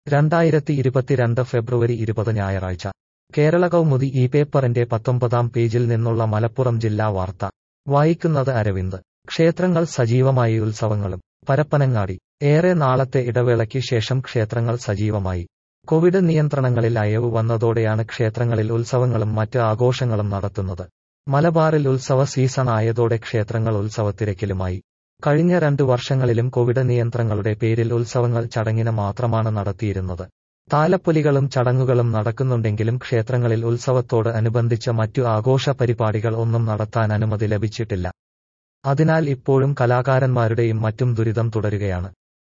രണ്ടായിരത്തി ഇരുപത്തിരണ്ട് ഫെബ്രുവരി ഇരുപത് ഞായറാഴ്ച കേരള കൗമുദി ഈ പേപ്പറിന്റെ പത്തൊമ്പതാം പേജിൽ നിന്നുള്ള മലപ്പുറം ജില്ലാ വാർത്ത വായിക്കുന്നത് അരവിന്ദ് ക്ഷേത്രങ്ങൾ സജീവമായി ഉത്സവങ്ങളും പരപ്പനങ്ങാടി ഏറെ നാളത്തെ ഇടവേളയ്ക്ക് ശേഷം ക്ഷേത്രങ്ങൾ സജീവമായി കോവിഡ് നിയന്ത്രണങ്ങളിൽ അയവ് വന്നതോടെയാണ് ക്ഷേത്രങ്ങളിൽ ഉത്സവങ്ങളും മറ്റ് ആഘോഷങ്ങളും നടത്തുന്നത് മലബാറിൽ ഉത്സവ സീസൺ ആയതോടെ ക്ഷേത്രങ്ങൾ ഉത്സവത്തിരക്കിലുമായി കഴിഞ്ഞ രണ്ടു വർഷങ്ങളിലും കോവിഡ് നിയന്ത്രണങ്ങളുടെ പേരിൽ ഉത്സവങ്ങൾ ചടങ്ങിന് മാത്രമാണ് നടത്തിയിരുന്നത് താലപ്പൊലികളും ചടങ്ങുകളും നടക്കുന്നുണ്ടെങ്കിലും ക്ഷേത്രങ്ങളിൽ ഉത്സവത്തോട് അനുബന്ധിച്ച മറ്റു ആഘോഷ പരിപാടികൾ ഒന്നും നടത്താൻ അനുമതി ലഭിച്ചിട്ടില്ല അതിനാൽ ഇപ്പോഴും കലാകാരന്മാരുടെയും മറ്റും ദുരിതം തുടരുകയാണ്